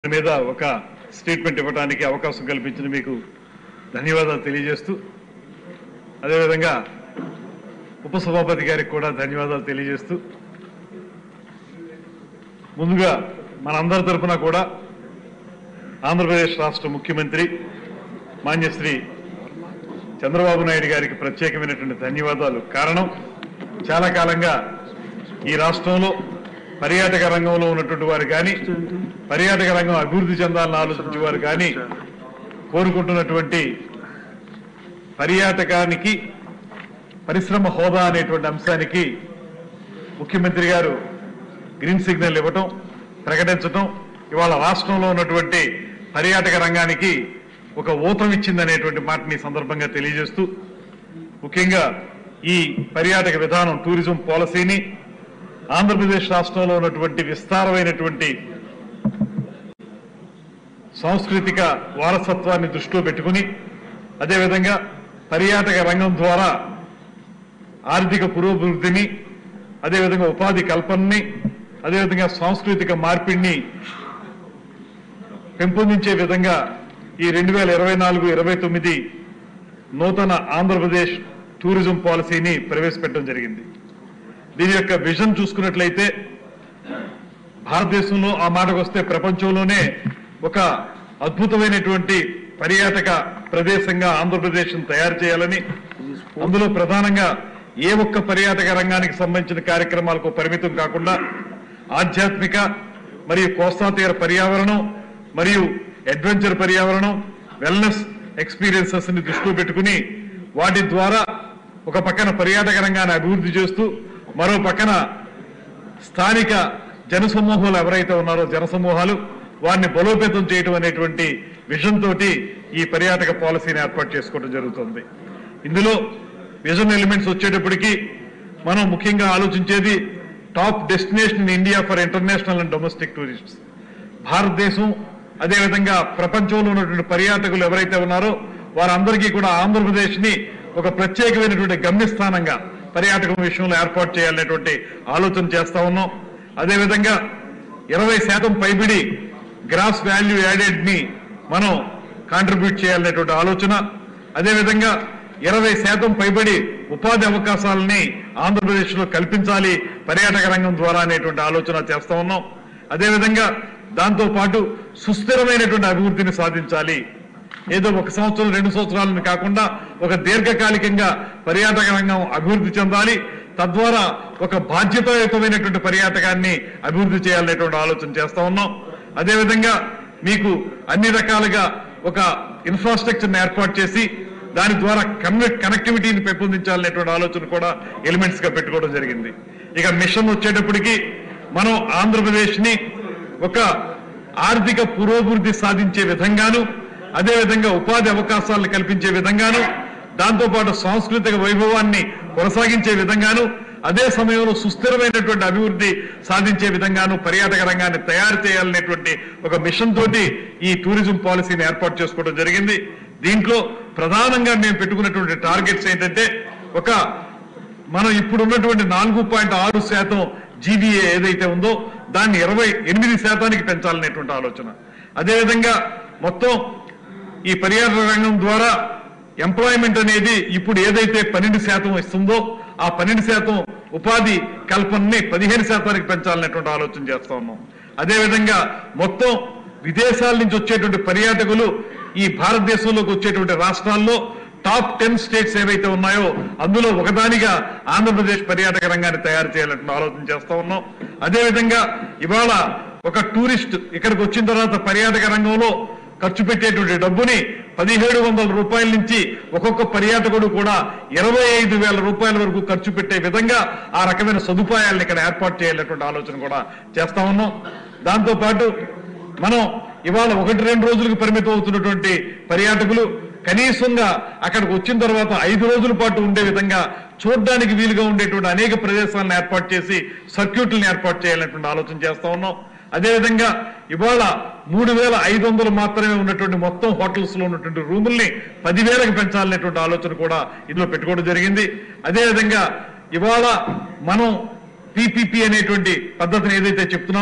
మీద ఒక స్టేట్మెంట్ ఇవ్వడానికి అవకాశం కల్పించిన మీకు ధన్యవాదాలు తెలియజేస్తూ అదేవిధంగా ఉపసభాపతి గారికి కూడా ధన్యవాదాలు తెలియజేస్తూ ముందుగా మనందరి తరపున కూడా ఆంధ్రప్రదేశ్ రాష్ట్ర ముఖ్యమంత్రి మాన్యశ్రీ చంద్రబాబు నాయుడు గారికి ప్రత్యేకమైనటువంటి ధన్యవాదాలు కారణం చాలా కాలంగా ఈ రాష్ట్రంలో పర్యాటక రంగంలో ఉన్నటువంటి వారు కానీ పర్యాటక రంగం అభివృద్ధి చెందాలని ఆలోచించే వారు కానీ కోరుకుంటున్నటువంటి పర్యాటకానికి పరిశ్రమ హోదా అనేటువంటి అంశానికి ముఖ్యమంత్రి గారు గ్రీన్ సిగ్నల్ ఇవ్వటం ప్రకటించటం ఇవాళ రాష్ట్రంలో ఉన్నటువంటి పర్యాటక రంగానికి ఒక ఊతం ఇచ్చిందనేటువంటి మాటని ఈ సందర్భంగా తెలియజేస్తూ ముఖ్యంగా ఈ పర్యాటక విధానం టూరిజం పాలసీని ఆంధ్రప్రదేశ్ రాష్ట్రంలో ఉన్నటువంటి విస్తారమైనటువంటి సాంస్కృతిక వారసత్వాన్ని దృష్టిలో పెట్టుకుని అదేవిధంగా పర్యాటక రంగం ద్వారా ఆర్థిక పురోభివృద్ధిని అదేవిధంగా ఉపాధి కల్పనని అదేవిధంగా సాంస్కృతిక మార్పిడిని పెంపొందించే విధంగా ఈ రెండు వేల ఇరవై నాలుగు ఇరవై తొమ్మిది నూతన ఆంధ్రప్రదేశ్ టూరిజం పాలసీని ప్రవేశపెట్టడం జరిగింది దీని యొక్క విజన్ చూసుకున్నట్లయితే భారతదేశంలో ఆ మాటకు వస్తే ప్రపంచంలోనే ఒక అద్భుతమైనటువంటి పర్యాటక ప్రదేశంగా ఆంధ్రప్రదేశ్ తయారు చేయాలని అందులో ప్రధానంగా ఏ ఒక్క పర్యాటక రంగానికి సంబంధించిన కార్యక్రమాలకు పరిమితం కాకుండా ఆధ్యాత్మిక మరియు కోస్తా తీర పర్యావరణం మరియు అడ్వెంచర్ పర్యావరణం వెల్నెస్ ఎక్స్పీరియన్సెస్ ని దృష్టిలో పెట్టుకుని వాటి ద్వారా ఒక పక్కన పర్యాటక రంగాన్ని అభివృద్ధి చేస్తూ మరో పక్కన స్థానిక జనసమూహాలు ఎవరైతే ఉన్నారో జనసమూహాలు వారిని బలోపేతం చేయడం అనేటువంటి విజన్ తోటి ఈ పర్యాటక పాలసీని ఏర్పాటు చేసుకోవడం జరుగుతుంది ఇందులో విజన్ ఎలిమెంట్స్ వచ్చేటప్పటికి మనం ముఖ్యంగా ఆలోచించేది top destination in India for international and domestic tourists భారతదేశం అదేవిధంగా ప్రపంచంలో ఉన్నటువంటి పర్యాటకులు ఎవరైతే ఉన్నారో వారందరికీ కూడా ఆంధ్రప్రదేశ్ ని ఒక ప్రత్యేకమైనటువంటి గమ్యస్థానంగా పర్యాటకం విషయంలో ఏర్పాటు చేయాలనేటువంటి ఆలోచన చేస్తా ఉన్నాం అదేవిధంగా ఇరవై శాతం పైబడి గ్రాస్ వాల్యూ యాడెడ్ ని మనం కాంట్రిబ్యూట్ చేయాలనేటువంటి ఆలోచన అదేవిధంగా ఇరవై శాతం పైబడి ఉపాధి అవకాశాలని ఆంధ్రప్రదేశ్ లో కల్పించాలి పర్యాటక రంగం ద్వారా అనేటువంటి ఆలోచన చేస్తా ఉన్నాం అదేవిధంగా దాంతో పాటు సుస్థిరమైనటువంటి అభివృద్ధిని సాధించాలి ఏదో ఒక సంవత్సరం రెండు సంవత్సరాలను కాకుండా ఒక దీర్ఘకాలికంగా పర్యాటక రంగం అభివృద్ధి చెందాలి తద్వారా ఒక బాధ్యతాయుతమైనటువంటి పర్యాటకాన్ని అభివృద్ధి చేయాలనేటువంటి ఆలోచన చేస్తా ఉన్నాం అదేవిధంగా మీకు అన్ని రకాలుగా ఒక ఇన్ఫ్రాస్ట్రక్చర్ని ఏర్పాటు చేసి దాని ద్వారా కమ్యూ- కనెక్టివిటీని పెంపొందించాలనేటువంటి ఆలోచన కూడా ఎలిమెంట్స్ గా పెట్టుకోవడం జరిగింది ఇక మిషన్ వచ్చేటప్పటికి మనం ఆంధ్రప్రదేశ్ ని ఒక ఆర్థిక పురోభివృద్ధి సాధించే విధంగాను అదేవిధంగా ఉపాధి అవకాశాలను కల్పించే విధంగాను దాంతోపాటు సాంస్కృతిక వైభవాన్ని కొనసాగించే విధంగాను అదే సమయంలో సుస్థిరమైనటువంటి అభివృద్ధి సాధించే విధంగాను పర్యాటక రంగాన్ని తయారు చేయాలనేటువంటి ఒక మిషన్ తోటి ఈ టూరిజం పాలసీని ఏర్పాటు చేసుకోవడం జరిగింది దీంట్లో ప్రధానంగా మేము పెట్టుకున్నటువంటి టార్గెట్స్ ఏంటంటే ఒక మనం ఇప్పుడు ఉన్నటువంటి నాలుగు పాయింట్ ఆరు శాతం జీబీఏ ఏదైతే ఉందో దాన్ని ఇరవై ఎనిమిది శాతానికి పెంచాలనేటువంటి ఆలోచన అదేవిధంగా మొత్తం ఈ పర్యాటక రంగం ద్వారా ఎంప్లాయ్మెంట్ అనేది ఇప్పుడు ఏదైతే పన్నెండు శాతం ఇస్తుందో ఆ పన్నెండు శాతం ఉపాధి కల్పనని పదిహేను శాతానికి పెంచాలనేటువంటి ఆలోచన చేస్తా ఉన్నాం అదేవిధంగా మొత్తం విదేశాల నుంచి వచ్చేటువంటి పర్యాటకులు ఈ భారతదేశంలోకి వచ్చేటువంటి రాష్ట్రాల్లో టాప్ టెన్ స్టేట్స్ ఏవైతే ఉన్నాయో అందులో ఒకదానిగా ఆంధ్రప్రదేశ్ పర్యాటక రంగాన్ని తయారు చేయాలంటే ఆలోచన చేస్తా ఉన్నాం అదేవిధంగా ఇవాళ ఒక టూరిస్ట్ ఇక్కడికి వచ్చిన తర్వాత పర్యాటక రంగంలో ఖర్చు పెట్టేటువంటి డబ్బుని పదిహేడు వందల రూపాయల నుంచి ఒక్కొక్క పర్యాటకుడు కూడా ఇరవై ఐదు వేల రూపాయల వరకు ఖర్చు పెట్టే విధంగా ఆ రకమైన సదుపాయాలను ఇక్కడ ఏర్పాటు చేయాలనేటువంటి ఆలోచన కూడా చేస్తా ఉన్నాం దాంతో పాటు మనం ఇవాళ ఒకటి రెండు రోజులకు పరిమితం అవుతున్నటువంటి పర్యాటకులు కనీసంగా అక్కడికి వచ్చిన తర్వాత ఐదు రోజుల పాటు ఉండే విధంగా చూడడానికి వీలుగా ఉండేటువంటి అనేక ప్రదేశాలను ఏర్పాటు చేసి సర్క్యూట్లను ఏర్పాటు చేయాలనేటువంటి ఆలోచన చేస్తా ఉన్నాం అదేవిధంగా ఇవాళ మూడు వేల ఐదు వందలు మాత్రమే ఉన్నటువంటి మొత్తం హోటల్స్ లో ఉన్నటువంటి రూముల్ని పదివేలకు పెంచాలనేటువంటి ఆలోచన కూడా ఇందులో పెట్టుకోవడం జరిగింది అదేవిధంగా ఇవాళ మనం పీపీపీ అనేటువంటి పద్ధతిని ఏదైతే చెప్తున్నామో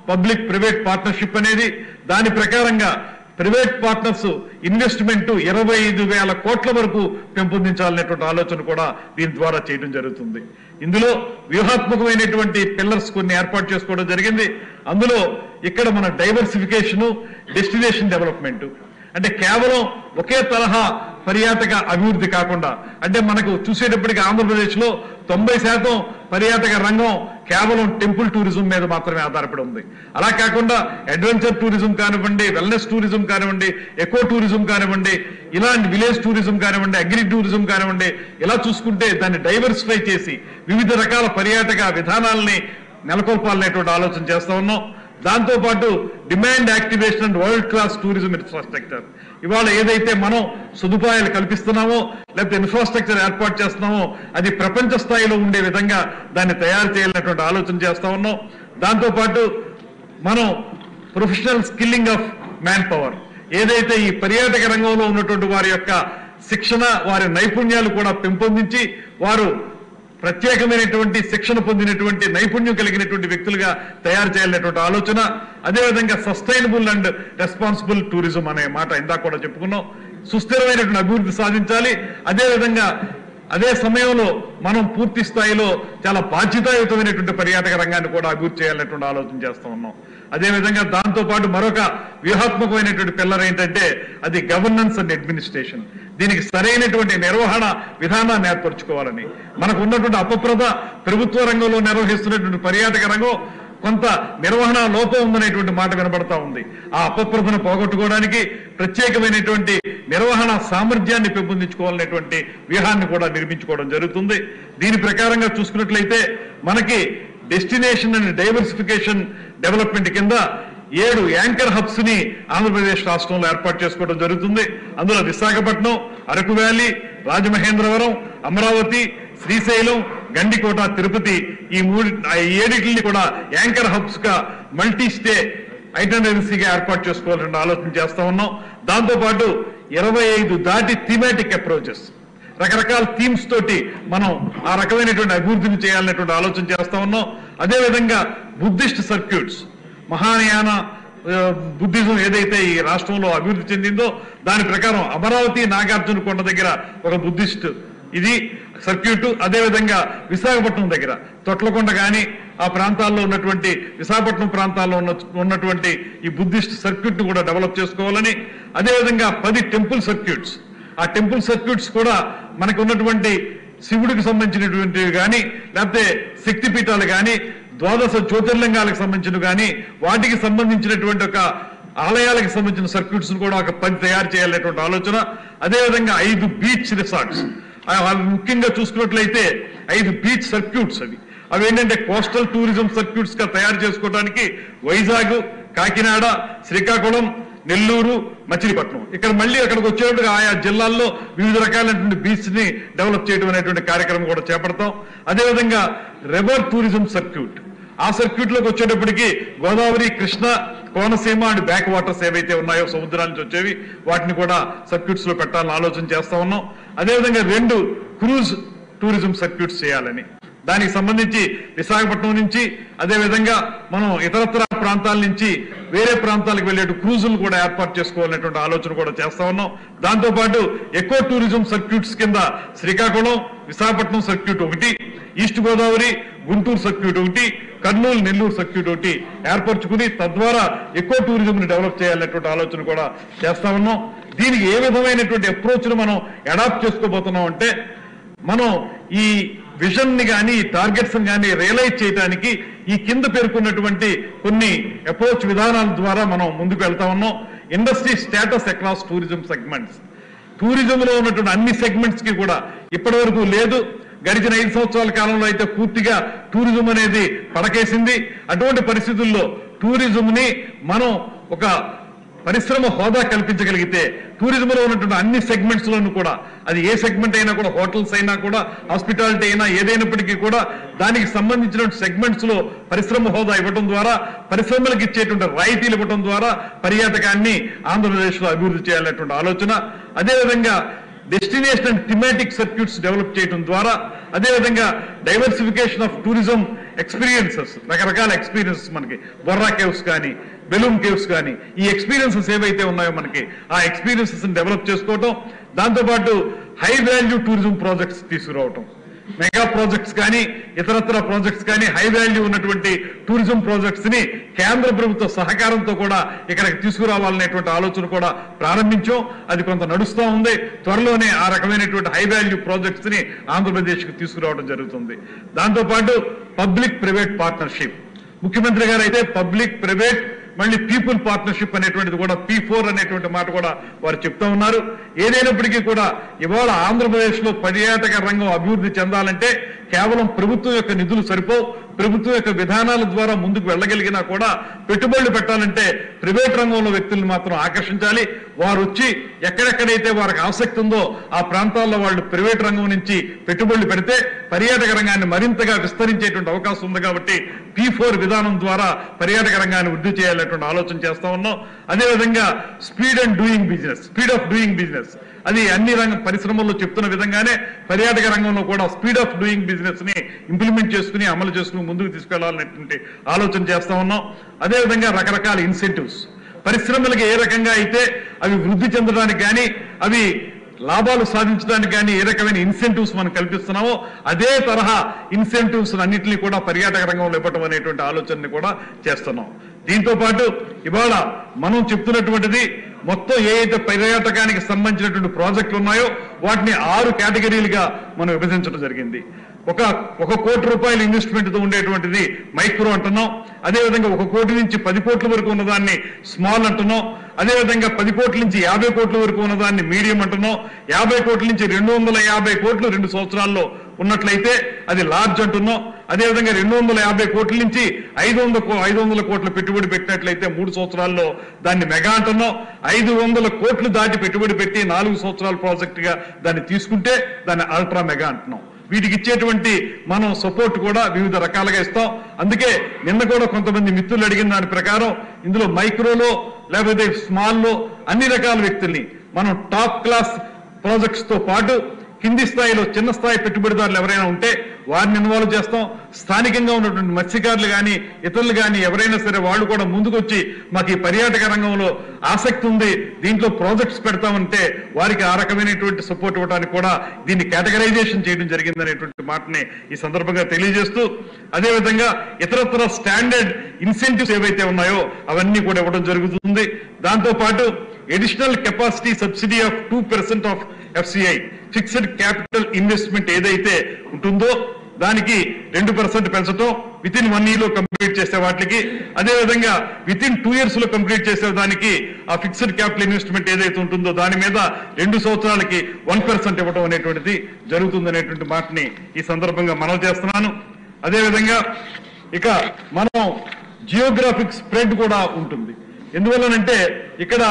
పబ్లిక్ ప్రైవేట్ పార్ట్నర్షిప్ అనేది దాని ప్రకారంగా ప్రైవేట్ పార్ట్నర్స్ ఇన్వెస్ట్మెంట్ ఇరవై ఐదు వేల కోట్ల వరకు పెంపొందించాలనేటువంటి ఆలోచన కూడా దీని ద్వారా చేయడం జరుగుతుంది ఇందులో వ్యూహాత్మకమైనటువంటి పిల్లర్స్ కొన్ని ఏర్పాటు చేసుకోవడం జరిగింది అందులో ఇక్కడ మన డైవర్సిఫికేషన్ డెస్టినేషన్ డెవలప్మెంట్ అంటే కేవలం ఒకే తరహా పర్యాటక అభివృద్ధి కాకుండా అంటే మనకు చూసేటప్పటికి ఆంధ్రప్రదేశ్ లో తొంభై శాతం పర్యాటక రంగం కేవలం టెంపుల్ టూరిజం మీద మాత్రమే ఆధారపడి ఉంది అలా కాకుండా అడ్వెంచర్ టూరిజం కానివ్వండి వెల్నెస్ టూరిజం కానివ్వండి ఎకో టూరిజం కానివ్వండి ఇలాంటి విలేజ్ టూరిజం కానివ్వండి అగ్రి టూరిజం కానివ్వండి ఇలా చూసుకుంటే దాన్ని డైవర్సిఫై చేసి వివిధ రకాల పర్యాటక విధానాలని నెలకొల్పాలనేటువంటి ఆలోచన చేస్తా ఉన్నాం దాంతో పాటు demand activation and world class tourism infrastructure ఇవాళ ఏదైతే మనం సదుపాయాలు కల్పిస్తున్నామో లేకపోతే ఇన్ఫ్రాస్ట్రక్చర్ ఏర్పాటు చేస్తున్నామో అది ప్రపంచ స్థాయిలో ఉండే విధంగా దాన్ని తయారు చేయాలనేటువంటి ఆలోచన చేస్తా ఉన్నాం దాంతో పాటు మనం professional skilling of man power ఏదైతే ఈ పర్యాటక రంగంలో ఉన్నటువంటి వారి యొక్క శిక్షణ వారి నైపుణ్యాలు కూడా పెంపొందించి వారు ప్రత్యేకమైనటువంటి శిక్షణ పొందినటువంటి నైపుణ్యం కలిగినటువంటి వ్యక్తులుగా తయారు చేయాలనేటువంటి ఆలోచన అదేవిధంగా సస్టైనబుల్ అండ్ రెస్పాన్సిబుల్ టూరిజం అనే మాట ఇందాక కూడా చెప్పుకున్నాం సుస్థిరమైనటువంటి అభివృద్ధి సాధించాలి అదేవిధంగా అదే సమయంలో మనం పూర్తి స్థాయిలో చాలా బాధ్యతాయుతమైనటువంటి పర్యాటక రంగాన్ని కూడా అభివృద్ధి చేయాలనేటువంటి ఆలోచన చేస్తూ ఉన్నాం అదేవిధంగా దాంతో పాటు మరొక వ్యూహాత్మకమైనటువంటి పిల్లర్ ఏంటంటే అది గవర్నెన్స్ అండ్ అడ్మినిస్ట్రేషన్ దీనికి సరైనటువంటి నిర్వహణ విధానాన్ని ఏర్పరచుకోవాలని మనకు ఉన్నటువంటి అపప్రద ప్రభుత్వ రంగంలో నిర్వహిస్తున్నటువంటి పర్యాటక రంగం కొంత నిర్వహణ లోపం ఉందనేటువంటి మాట వినబడతా ఉంది ఆ అపప్రదను పోగొట్టుకోవడానికి ప్రత్యేకమైనటువంటి నిర్వహణ సామర్థ్యాన్ని పెంపొందించుకోవాలనేటువంటి వ్యూహాన్ని కూడా నిర్మించుకోవడం జరుగుతుంది దీని ప్రకారంగా చూసుకున్నట్లయితే మనకి డెస్టినేషన్ అండ్ డైవర్సిఫికేషన్ డెవలప్మెంట్ కింద ఏడు యాంకర్ హబ్స్ ని ఆంధ్రప్రదేశ్ రాష్ట్రంలో ఏర్పాటు చేసుకోవడం జరుగుతుంది అందులో విశాఖపట్నం అరకు వ్యాలీ రాజమహేంద్రవరం అమరావతి శ్రీశైలం గండికోట తిరుపతి ఈ మూడు ఆ ఏడిటిని కూడా యాంకర్ హబ్స్ గా మల్టీ స్టే ఐటనరీసీగా ఏర్పాటు చేసుకోవాలని ఆలోచన చేస్తా ఉన్నాం దాంతో పాటు ఇరవై ఐదు దాటి థీమాటిక్ అప్రోచెస్ రకరకాల థీమ్స్ తోటి మనం ఆ రకమైనటువంటి అభివృద్ధిని చేయాలనేటువంటి ఆలోచన చేస్తా ఉన్నాం అదేవిధంగా బుద్ధిస్ట్ సర్క్యూట్స్ మహాయాన ఆ, బుద్ధిజం ఏదైతే ఈ రాష్ట్రంలో అభివృద్ధి చెందిందో దాని ప్రకారం అమరావతి నాగార్జున కొండ దగ్గర ఒక బుద్ధిస్ట్ ఇది సర్క్యూట్ అదేవిధంగా విశాఖపట్నం దగ్గర తొట్లకొండ కానీ ఆ ప్రాంతాల్లో ఉన్నటువంటి విశాఖపట్నం ప్రాంతాల్లో ఉన్న ఉన్నటువంటి ఈ బుద్ధిస్ట్ సర్క్యూట్ ను కూడా డెవలప్ చేసుకోవాలని అదేవిధంగా పది టెంపుల్ సర్క్యూట్స్ ఆ టెంపుల్ సర్క్యూట్స్ కూడా మనకు ఉన్నటువంటి శివుడికి సంబంధించినటువంటివి కానీ లేకపోతే శక్తిపీఠాలు కానీ ద్వాదశ జ్యోతిర్లింగాలకు సంబంధించిన కానీ వాటికి సంబంధించినటువంటి ఒక ఆలయాలకు సంబంధించిన సర్క్యూట్స్ కూడా ఒక పది తయారు చేయాలనేటువంటి ఆలోచన అదేవిధంగా ఐదు బీచ్ రిసార్ట్స్ ముఖ్యంగా చూసుకున్నట్లయితే ఐదు బీచ్ సర్క్యూట్స్ అవి అవి ఏంటంటే కోస్టల్ టూరిజం సర్క్యూట్స్ గా తయారు చేసుకోవడానికి వైజాగ్ కాకినాడ శ్రీకాకుళం నెల్లూరు మచిలీపట్నం ఇక్కడ మళ్ళీ అక్కడికి వచ్చేటప్పుడు ఆయా జిల్లాల్లో వివిధ రకాలైనటువంటి బీచ్ ని డెవలప్ చేయడం అనేటువంటి కార్యక్రమం కూడా చేపడతాం అదేవిధంగా రివర్ టూరిజం సర్క్యూట్ ఆ సర్క్యూట్ లోకి వచ్చేటప్పటికి Godavari Krishna Konaseema and back waters ఏవైతే ఉన్నాయో సముద్రాల నుంచి వచ్చేవి వాటిని కూడా సర్క్యూట్స్ లో పెట్టాలని ఆలోచన చేస్తా ఉన్నాం అదేవిధంగా రెండు క్రూజ్ టూరిజం సర్క్యూట్స్ చేయాలని దానికి సంబంధించి విశాఖపట్నం నుంచి అదే విధంగా మనం ఇతరత్ర ప్రాంతాల నుంచి వేరే ప్రాంతాలకు వెళ్ళే క్రూజులు కూడా ఏర్పాటు చేసుకోవాలనేటువంటి ఆలోచన కూడా చేస్తా ఉన్నాం దాంతో పాటు ఎకో టూరిజం సర్క్యూట్స్ కింద శ్రీకాకుళం విశాఖపట్నం సర్క్యూట్ ఒకటి ఈస్ట్ గోదావరి గుంటూరు సర్క్యూట్ ఒకటి కర్నూలు నెల్లూరు సర్క్యూట్ ఒకటి ఏర్పరచుకుని తద్వారా ఎకో టూరిజం ని డెవలప్ చేయాలనేటువంటి ఆలోచన కూడా చేస్తా ఉన్నాం దీనికి ఏ విధమైనటువంటి అప్రోచ్ ను మనం అడాప్ట్ చేసుకోబోతున్నాం అంటే మనం ఈ విజన్ ని కానీ టార్గెట్స్ కానీ రియలైజ్ చేయడానికి ఈ కింద పేర్కొన్నటువంటి కొన్ని అప్రోచ్ విధానాల ద్వారా మనం ముందుకు వెళ్తా ఉన్నాం industry status across tourism segments టూరిజంలో ఉన్నటువంటి అన్ని సెగ్మెంట్స్ కి కూడా ఇప్పటి వరకు లేదు గడిచిన ఐదు సంవత్సరాల కాలంలో అయితే పూర్తిగా టూరిజం అనేది పడకేసింది అటువంటి పరిస్థితుల్లో టూరిజం ని మనం ఒక పరిశ్రమ హోదా కల్పించగలిగితే టూరిజంలో ఉన్నటువంటి అన్ని సెగ్మెంట్స్ లోను కూడా అది ఏ సెగ్మెంట్ అయినా కూడా హోటల్స్ అయినా కూడా హాస్పిటాలిటీ అయినా ఏదైనప్పటికీ కూడా దానికి సంబంధించిన సెగ్మెంట్స్ లో పరిశ్రమ హోదా ఇవ్వడం ద్వారా పరిశ్రమలకు ఇచ్చేటువంటి రాయితీలు ఇవ్వడం ద్వారా పర్యాటకాన్ని ఆంధ్రప్రదేశ్ లో అభివృద్ధి చేయాలనేటువంటి ఆలోచన అదేవిధంగా destination and thematic circuits develop చేయడం ద్వారా అదేవిధంగా డైవర్సిఫికేషన్ ఆఫ్ టూరిజం ఎక్స్పీరియన్సెస్ రకరకాల ఎక్స్పీరియన్సెస్ మనకి బొర్రా కేవ్స్ కానీ బెలూమ్ కేవ్స్ కానీ ఈ ఎక్స్పీరియన్సెస్ ఏవైతే ఉన్నాయో మనకి ఆ ఎక్స్పీరియన్సెస్ డెవలప్ చేసుకోవటం దాంతోపాటు హై వాల్యూ టూరిజం ప్రాజెక్ట్స్ తీసుకురావటం మెగా ప్రాజెక్ట్స్ కానీ ఇతరత్ర ప్రాజెక్ట్స్ కానీ హై వాల్యూ ఉన్నటువంటి టూరిజం ప్రాజెక్ట్స్ ని కేంద్ర ప్రభుత్వ సహకారంతో కూడా ఇక్కడికి తీసుకురావాలనేటువంటి ఆలోచన కూడా ప్రారంభించాం అది కొంత నడుస్తూ ఉంది త్వరలోనే ఆ రకమైనటువంటి హై వాల్యూ ప్రాజెక్ట్స్ ని ఆంధ్రప్రదేశ్ కి తీసుకురావడం జరుగుతుంది దాంతోపాటు పబ్లిక్ ప్రైవేట్ పార్ట్నర్షిప్ ముఖ్యమంత్రి గారు అయితే పబ్లిక్ ప్రైవేట్ మళ్ళీ పీపుల్ పార్ట్నర్షిప్ అనేటువంటిది కూడా పీ ఫోర్ అనేటువంటి మాట కూడా వారు చెప్తా ఉన్నారు ఏదైనప్పటికీ కూడా ఇవాళ ఆంధ్రప్రదేశ్ లో పర్యాటక రంగం అభివృద్ధి చెందాలంటే కేవలం ప్రభుత్వం యొక్క నిధులు సరిపోవు ప్రభుత్వం యొక్క విధానాల ద్వారా ముందుకు వెళ్ళగలిగినా కూడా పెట్టుబడులు పెట్టాలంటే ప్రైవేట్ రంగంలో వ్యక్తులను మాత్రం ఆకర్షించాలి వారు వచ్చి ఎక్కడెక్కడైతే వారికి ఆసక్తి ఉందో ఆ ప్రాంతాల్లో వాళ్ళు ప్రైవేట్ రంగం నుంచి పెట్టుబడులు పెడితే పర్యాటక రంగాన్ని మరింతగా విస్తరించేటువంటి అవకాశం ఉంది కాబట్టి పీ ఫోర్ విధానం ద్వారా పర్యాటక రంగాన్ని వృద్ధి చేయాలనేటువంటి ఆలోచన చేస్తా ఉన్నాం అదేవిధంగా speed and doing business speed of doing business అది అన్ని రంగ పరిశ్రమల్లో చెప్తున్న విధంగానే పర్యాటక రంగంలో కూడా స్పీడ్ ఆఫ్ డూయింగ్ బిజినెస్ ని ఇంప్లిమెంట్ చేసుకుని అమలు చేసుకుని ముందుకు తీసుకెళ్లాలనేటువంటి ఆలోచన చేస్తా ఉన్నాం అదేవిధంగా రకరకాల ఇన్సెంటివ్స్ పరిశ్రమలకు ఏ రకంగా అయితే అవి వృద్ధి చెందడానికి కానీ అవి లాభాలు సాధించడానికి కానీ ఏ రకమైన ఇన్సెంటివ్స్ మనం కల్పిస్తున్నామో అదే తరహా ఇన్సెంటివ్స్ అన్నింటినీ కూడా పర్యాటక రంగంలో ఇవ్వటం అనేటువంటి ఆలోచనని కూడా చేస్తున్నాం దీంతో పాటు ఇవాళ మనం చెప్తున్నటువంటిది మొత్తం ఏ అయితే పర్యాటకానికి సంబంధించినటువంటి ప్రాజెక్టులు ఉన్నాయో వాటిని ఆరు కేటగిరీలుగా మనం విభజించడం జరిగింది ఒక ఒక కోటి రూపాయల ఇన్వెస్ట్మెంట్ తో ఉండేటువంటిది మైక్రో అంటున్నాం అదేవిధంగా ఒక కోటి నుంచి పది కోట్ల వరకు ఉన్నదాన్ని స్మాల్ అంటున్నాం అదేవిధంగా పది కోట్ల నుంచి యాభై కోట్ల వరకు ఉన్నదాన్ని మీడియం అంటున్నాం యాభై కోట్ల నుంచి రెండు వందల యాభై కోట్లు రెండు సంవత్సరాల్లో ఉన్నట్లయితే అది లార్జ్ అంటున్నాం అదేవిధంగా రెండు వందల యాభై కోట్ల నుంచి ఐదు వందల కో- ఐదు వందల కోట్ల పెట్టుబడి పెట్టినట్లయితే మూడు సంవత్సరాల్లో దాన్ని మెగా అంటున్నాం ఐదు వందల కోట్లు దాటి పెట్టుబడి పెట్టి నాలుగు సంవత్సరాల ప్రాజెక్ట్ గా దాన్ని తీసుకుంటే దాన్ని అల్ట్రా మెగా అంటున్నాం వీటికి ఇచ్చేటువంటి మనం సపోర్ట్ కూడా వివిధ రకాలుగా ఇస్తాం అందుకే నిన్న కూడా కొంతమంది మిత్రులు అడిగిన దాని ప్రకారం ఇందులో మైక్రోలో లేకపోతే స్మాల్లో అన్ని రకాల వ్యక్తుల్ని మనం టాప్ క్లాస్ ప్రాజెక్ట్స్ తో పాటు కింది స్థాయిలో చిన్న స్థాయి పెట్టుబడిదారులు ఎవరైనా ఉంటే వారిని ఇన్వాల్వ్ చేస్తాం స్థానికంగా ఉన్నటువంటి మత్స్యకారులు కానీ ఇతరులు కానీ ఎవరైనా సరే వాళ్ళు కూడా ముందుకొచ్చి మాకు ఈ పర్యాటక రంగంలో ఆసక్తి ఉంది దీంట్లో ప్రాజెక్ట్స్ పెడతామంటే వారికి ఆ రకమైనటువంటి సపోర్ట్ ఇవ్వడానికి కూడా దీన్ని కేటగరైజేషన్ చేయడం జరిగిందనేటువంటి మాటని ఈ సందర్భంగా తెలియజేస్తూ అదేవిధంగా ఇతరత్ర స్టాండర్డ్ ఇన్సెంటివ్స్ ఏవైతే ఉన్నాయో అవన్నీ కూడా ఇవ్వడం జరుగుతుంది దాంతో పాటు additional capacity subsidy of two percent of FCI fixed capital investment ఏదైతే ఉంటుందో దానికి రెండు పర్సెంట్ పెంచడం విత్ ఇన్ వన్ ఇయర్ లో కంప్లీట్ చేసే వాటికి అదే విధంగా విత్ ఇన్ టూ ఇయర్స్ లో కంప్లీట్ చేసే దానికి ఆ ఫిక్స్డ్ క్యాపిటల్ ఇన్వెస్ట్మెంట్ ఏదైతే ఉంటుందో దాని మీద రెండు సంవత్సరాలకి వన్ పర్సెంట్ ఇవ్వడం అనేటువంటిది జరుగుతుంది అనేటువంటి మాటని ఈ సందర్భంగా మనవి చేస్తున్నాను అదే విధంగా ఇక మనం జియోగ్రాఫిక్ స్ప్రెడ్ కూడా ఉంటుంది ఎందువల్లనంటే ఇక్కడ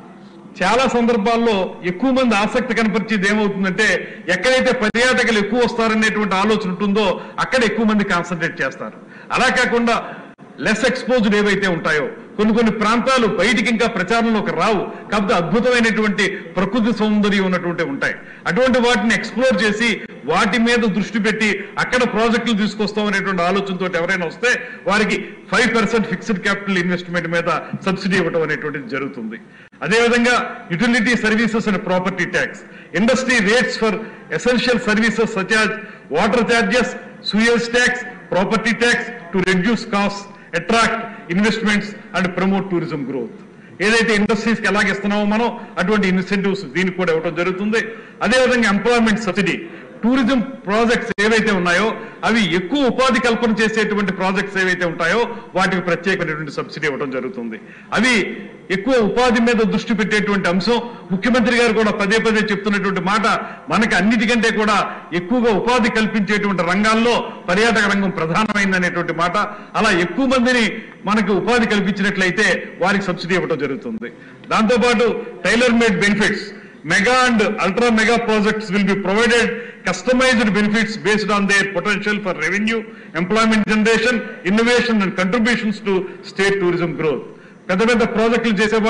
చాలా సందర్భాల్లో ఎక్కువ మంది ఆసక్తి కనపరిచేది ఏమవుతుందంటే ఎక్కడైతే పర్యాటకులు ఎక్కువ వస్తారనేటువంటి ఆలోచన ఉంటుందో అక్కడ ఎక్కువ మంది కాన్సన్ట్రేట్ చేస్తారు అలా కాకుండా లెస్ ఎక్స్పోజ్డ్ ఏవైతే ఉంటాయో కొన్ని కొన్ని ప్రాంతాలు బయటికి ఇంకా ప్రచారంలోకి రావు కాకపోతే అద్భుతమైనటువంటి ప్రకృతి సౌందర్యం ఉన్నటువంటి ఉంటాయి అటువంటి వాటిని ఎక్స్ప్లోర్ చేసి వాటి మీద దృష్టి పెట్టి అక్కడ ప్రాజెక్టులు తీసుకొస్తాం అనేటువంటి ఆలోచనతో ఎవరైనా వస్తే వారికి five percent fixed capital investment మీద సబ్సిడీ ఇవ్వడం అనేటువంటిది జరుగుతుంది అదేవిధంగా utility services and property tax industry rates for essential services such as water charges సూయల్స్ tax property tax to reduce cost attract investments and promote tourism growth ఏదైతే ఇండస్ట్రీస్కి ఎలాగ ఇస్తున్నామో మనం అటువంటి ఇన్సెంటివ్స్ దీనికి కూడా ఇవ్వడం జరుగుతుంది అదేవిధంగా ఎంప్లాయ్మెంట్ సబ్సిడీ టూరిజం ప్రాజెక్ట్స్ ఏవైతే ఉన్నాయో అవి ఎక్కువ ఉపాధి కల్పన చేసేటువంటి ప్రాజెక్ట్స్ ఏవైతే ఉంటాయో వాటికి ప్రత్యేకమైనటువంటి సబ్సిడీ ఇవ్వడం జరుగుతుంది అవి ఎక్కువ ఉపాధి మీద దృష్టి పెట్టేటువంటి అంశం ముఖ్యమంత్రి గారు కూడా పదే పదే చెప్తున్నటువంటి మాట మనకి అన్నిటికంటే కూడా ఎక్కువగా ఉపాధి కల్పించేటువంటి రంగాల్లో పర్యాటక రంగం ప్రధానమైందనేటువంటి మాట అలా ఎక్కువ మందిని మనకు ఉపాధి కల్పించినట్లయితే వారికి సబ్సిడీ ఇవ్వడం జరుగుతుంది దాంతోపాటు tailor made benefits mega and ultra mega projects will be provided customised benefits based on their potential for revenue employment generation innovation and contributions to state tourism growth పెద్ద పెద్ద ప్రాజెక్టులు చేసేవాళ్ళు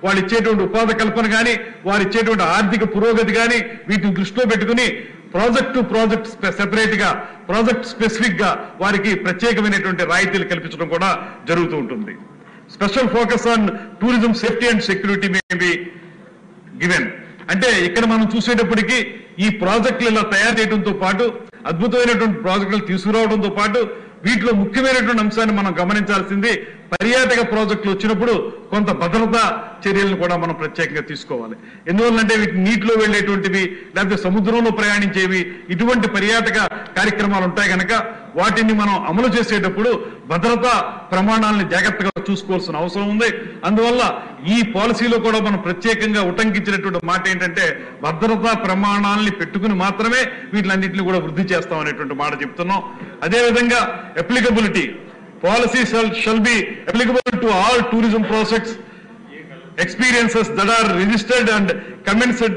వాళ్ళు ఇచ్చేటువంటి ఉపాధి కల్పన కానీ వారు ఇచ్చేటువంటి ఆర్థిక పురోగతి కానీ వీటిని దృష్టిలో పెట్టుకుని ప్రాజెక్ట్ టు ప్రాజెక్ట్ సెపరేట్ గా ప్రాజెక్ట్ స్పెసిఫిక్ గా వారికి ప్రత్యేకమైనటువంటి రాయితీలు కల్పించడం కూడా జరుగుతూ ఉంటుంది special focus on tourism safety and security may be given అంటే ఇక్కడ మనం చూసేటప్పటికి ఈ ప్రాజెక్టులు ఇలా తయారు చేయడంతో పాటు అద్భుతమైనటువంటి ప్రాజెక్టులు తీసుకురావడంతో పాటు వీటిలో ముఖ్యమైనటువంటి అంశాన్ని మనం గమనించాల్సింది పర్యాటక ప్రాజెక్టులు వచ్చినప్పుడు కొంత భద్రతా చర్యలను కూడా మనం ప్రత్యేకంగా తీసుకోవాలి ఎందువల్లంటే వీటి నీటిలో వెళ్ళేటువంటివి లేకపోతే సముద్రంలో ప్రయాణించేవి ఇటువంటి పర్యాటక కార్యక్రమాలు ఉంటాయి కనుక వాటిని మనం అమలు చేసేటప్పుడు భద్రతా ప్రమాణాలను జాగ్రత్తగా చూసుకోవాల్సిన అవసరం ఉంది అందువల్ల ఈ పాలసీలో కూడా మనం ప్రత్యేకంగా ఉటంకించినటువంటి మాట ఏంటంటే భద్రతా ప్రమాణాలని పెట్టుకుని మాత్రమే వీటిలన్నింటినీ కూడా వృద్ధి చేస్తాం అనేటువంటి మాట చెప్తున్నాం అదేవిధంగా applicability policy shall shall be applicable to all tourism projects experiences that are registered and commenced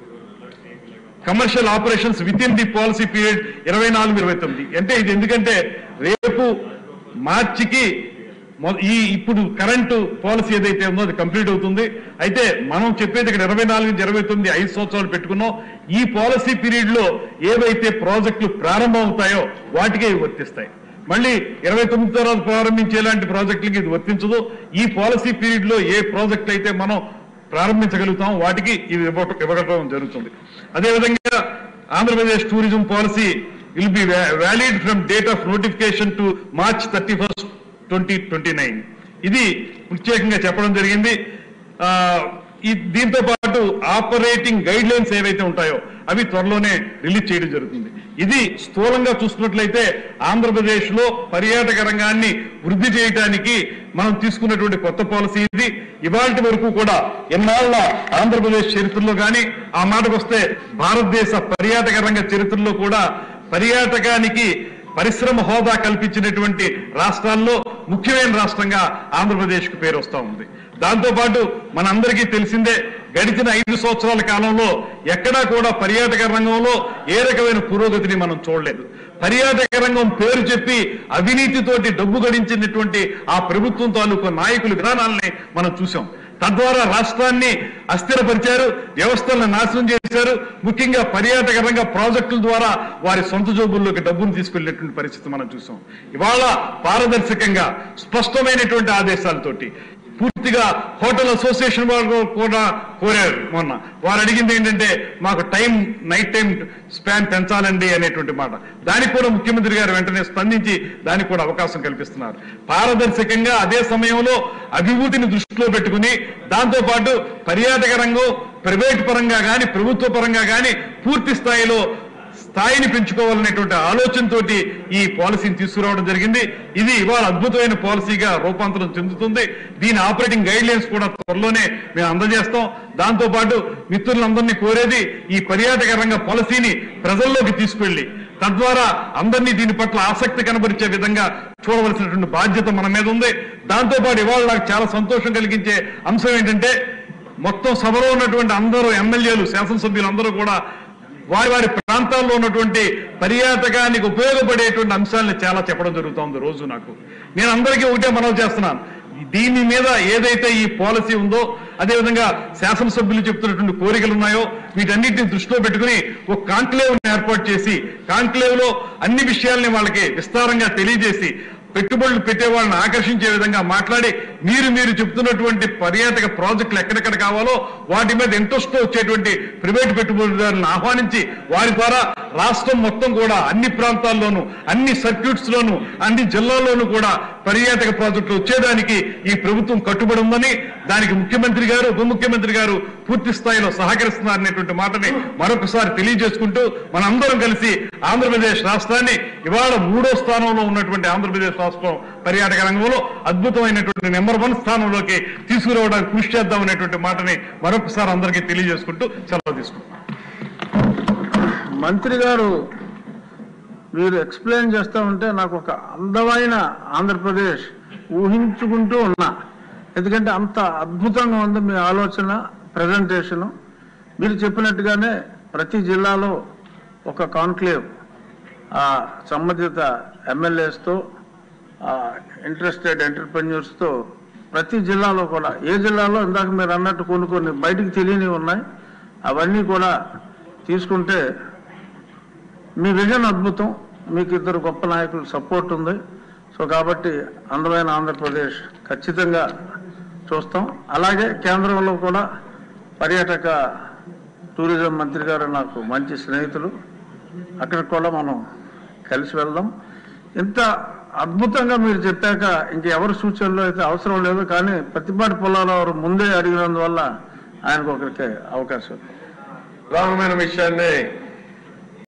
commercial operations within the policy period ఇరవై నాలుగు ఇరవై తొమ్మిది అంటే ఇది ఎందుకంటే రేపు మార్చికి మొ- ఈ ఇప్పుడు కరెంటు పాలసీ ఏదైతే ఉందో అది కంప్లీట్ అవుతుంది అయితే మనం చెప్పేది ఇక్కడ ఇరవై నాలుగు నుంచి ఇరవై తొమ్మిది ఐదు సంవత్సరాలు పెట్టుకున్నాం ఈ పాలసీ పీరియడ్ లో ఏవైతే ప్రాజెక్టులు ప్రారంభం అవుతాయో వాటికే ఇవి వర్తిస్తాయి మళ్ళీ ఇరవై తొమ్మిది తర్వాత ప్రారంభించేలాంటి ప్రాజెక్టులకి ఇది వర్తించదు ఈ పాలసీ పీరియడ్ లో ఏ ప్రాజెక్టులు అయితే మనం ప్రారంభించగలుగుతాం వాటికి ఇవి ఇవ్వటం ఇవ్వగలగడం జరుగుతుంది అదేవిధంగా Andhra Pradesh tourism policy will be valid from date of notification to March thirty first twenty twenty nine ఇది ప్రత్యేకంగా చెప్పడం జరిగింది ఆ, ఈ దీంతో పాటు ఆపరేటింగ్ గైడ్ లైన్స్ ఏవైతే ఉంటాయో అవి త్వరలోనే రిలీజ్ చేయడం జరుగుతుంది ఇది స్థూలంగా చూసుకున్నట్లయితే ఆంధ్రప్రదేశ్ లో పర్యాటక రంగాన్ని వృద్ధి చేయడానికి మనం తీసుకున్నటువంటి కొత్త పాలసీ ఇది ఇవాళ వరకు కూడా ఎన్నాళ్ళ ఆంధ్రప్రదేశ్ చరిత్రలో కానీ ఆ మాటకు వస్తే భారతదేశ పర్యాటక రంగ చరిత్రలో కూడా పర్యాటకానికి పరిశ్రమ హోదా కల్పించినటువంటి రాష్ట్రాల్లో ముఖ్యమైన రాష్ట్రంగా ఆంధ్రప్రదేశ్ కు పేరు వస్తా ఉంది దాంతో పాటు మనందరికీ తెలిసిందే గడిచిన ఐదు సంవత్సరాల కాలంలో ఎక్కడా కూడా పర్యాటక రంగంలో ఏ రకమైన పురోగతిని మనం చూడలేదు పర్యాటక రంగం పేరు చెప్పి అవినీతితోటి డబ్బు గడించినటువంటి ఆ ప్రభుత్వం తాలూకు నాయకుల విధానాలని మనం చూసాం తద్వారా రాష్ట్రాన్ని అస్థిరపరిచారు వ్యవస్థలను నాశనం చేశారు ముఖ్యంగా పర్యాటక రంగ ప్రాజెక్టుల ద్వారా వారి సొంత జోబుల్లోకి డబ్బును తీసుకెళ్లేటువంటి పరిస్థితి మనం చూసాం ఇవాళ పారదర్శకంగా స్పష్టమైనటువంటి ఆదేశాలతోటి పూర్తిగా హోటల్ అసోసియేషన్ వాళ్ళు కూడా కోరారు మొన్న వారు అడిగింది ఏంటంటే మాకు టైం నైట్ టైం స్పాన్ పెంచాలండి అనేటువంటి మాట దానికి కూడా ముఖ్యమంత్రి గారు వెంటనే స్పందించి దానికి కూడా అవకాశం కల్పిస్తున్నారు పారదర్శకంగా అదే సమయంలో అభివృద్ధిని దృష్టిలో పెట్టుకుని దాంతో పాటు పర్యాటక రంగం ప్రైవేట్ పరంగా కానీ ప్రభుత్వ పరంగా కానీ పూర్తి స్థాయిలో స్థాయిని పెంచుకోవాలనేటువంటి ఆలోచనతోటి ఈ పాలసీని తీసుకురావడం జరిగింది ఇది ఇవాళ అద్భుతమైన పాలసీగా రూపాంతరం చెందుతుంది దీని ఆపరేటింగ్ గైడ్ లైన్స్ కూడా త్వరలోనే మేము అందజేస్తాం దాంతో పాటు మిత్రులందరినీ కోరేది ఈ పర్యాటక రంగ పాలసీని ప్రజల్లోకి తీసుకెళ్లి తద్వారా అందరినీ దీని పట్ల ఆసక్తి కనబరిచే విధంగా చూడవలసినటువంటి బాధ్యత మన మీద ఉంది దాంతో పాటు ఇవాళ నాకు చాలా సంతోషం కలిగించే అంశం ఏంటంటే మొత్తం సభలో ఉన్నటువంటి అందరూ ఎమ్మెల్యేలు శాసనసభ్యులు అందరూ కూడా వారి వారి ప్రాంతాల్లో ఉన్నటువంటి పర్యాటకానికి ఉపయోగపడేటువంటి అంశాలను చాలా చెప్పడం జరుగుతోంది రోజు నాకు నేను అందరికీ ఒకటే మనవి చేస్తున్నాను దీని మీద ఏదైతే ఈ పాలసీ ఉందో అదేవిధంగా శాసనసభ్యులు చెప్తున్నటువంటి కోరికలు ఉన్నాయో వీటన్నిటిని దృష్టిలో పెట్టుకుని ఒక కాంక్లేవ్ ఏర్పాటు చేసి కాంక్లేవ్ లో అన్ని విషయాల్ని వాళ్ళకి విస్తారంగా తెలియజేసి పెట్టుబడులు పెట్టే వాళ్ళని ఆకర్షించే విధంగా మాట్లాడి మీరు మీరు చెప్తున్నటువంటి పర్యాటక ప్రాజెక్టులు ఎక్కడెక్కడ కావాలో వాటి మీద ఇంట్రెస్ట్ వచ్చేటువంటి ప్రైవేట్ పెట్టుబడిదారులను ఆహ్వానించి వారి ద్వారా రాష్ట్రం మొత్తం కూడా అన్ని ప్రాంతాల్లోనూ అన్ని సర్క్యూట్స్ లోను అన్ని జిల్లాల్లోనూ కూడా పర్యాటక ప్రాజెక్టులు వచ్చేదానికి ఈ ప్రభుత్వం కట్టుబడి ఉందని దానికి ముఖ్యమంత్రి గారు ఉప ముఖ్యమంత్రి గారు పూర్తి స్థాయిలో సహకరిస్తున్నారనేటువంటి మాటని మరొకసారి తెలియజేసుకుంటూ మనందరం కలిసి ఆంధ్రప్రదేశ్ రాష్ట్రాన్ని ఇవాళ మూడో స్థానంలో ఉన్నటువంటి ఆంధ్రప్రదేశ్ రాష్ట్రం పర్యాటక రంగంలో అద్భుతమైనటువంటి నెంబర్ వన్ స్థానంలోకి తీసుకురావడానికి కృషి చేద్దాం అనేటువంటి మాటని మరొకసారి అందరికీ తెలియజేసుకుంటూ సెలవు తీసుకుంటాం మంత్రి గారు మీరు ఎక్స్ప్లెయిన్ చేస్తూ ఉంటే నాకు ఒక అందమైన ఆంధ్రప్రదేశ్ ఊహించుకుంటూ ఉన్నా ఎందుకంటే అంత అద్భుతంగా ఉంది మీ ఆలోచన ప్రజెంటేషను మీరు చెప్పినట్టుగానే ప్రతి జిల్లాలో ఒక కాన్క్లేవ్ ఆ సంబంధిత ఎమ్మెల్యేస్తో ఇంట్రెస్టెడ్ ఎంటర్ప్రెన్యూర్స్తో ప్రతి జిల్లాలో కూడా ఏ జిల్లాలో ఇందాక మీరు అన్నట్టు కొన్ని కొన్ని బయటికి తెలియనివి ఉన్నాయి అవన్నీ కూడా తీసుకుంటే మీ విజన్ అద్భుతం మీకు ఇద్దరు గొప్ప నాయకులు సపోర్ట్ ఉంది సో కాబట్టి అందమైన ఆంధ్రప్రదేశ్ ఖచ్చితంగా చూస్తాం అలాగే కేంద్రంలో కూడా పర్యాటక టూరిజం మంత్రి గారు నాకు మంచి స్నేహితులు అక్కడికి కూడా మనం కలిసి వెళ్దాం ఇంత అద్భుతంగా మీరు చెప్పాక ఇంకెవరి సూచనలు అయితే అవసరం లేదు కానీ ప్రతిపాటి పొలాలు వారు ముందే అడిగినందువల్ల ఆయనకు ఒకరికి అవకాశం ఉంది. ప్రధానమైన విషయాన్ని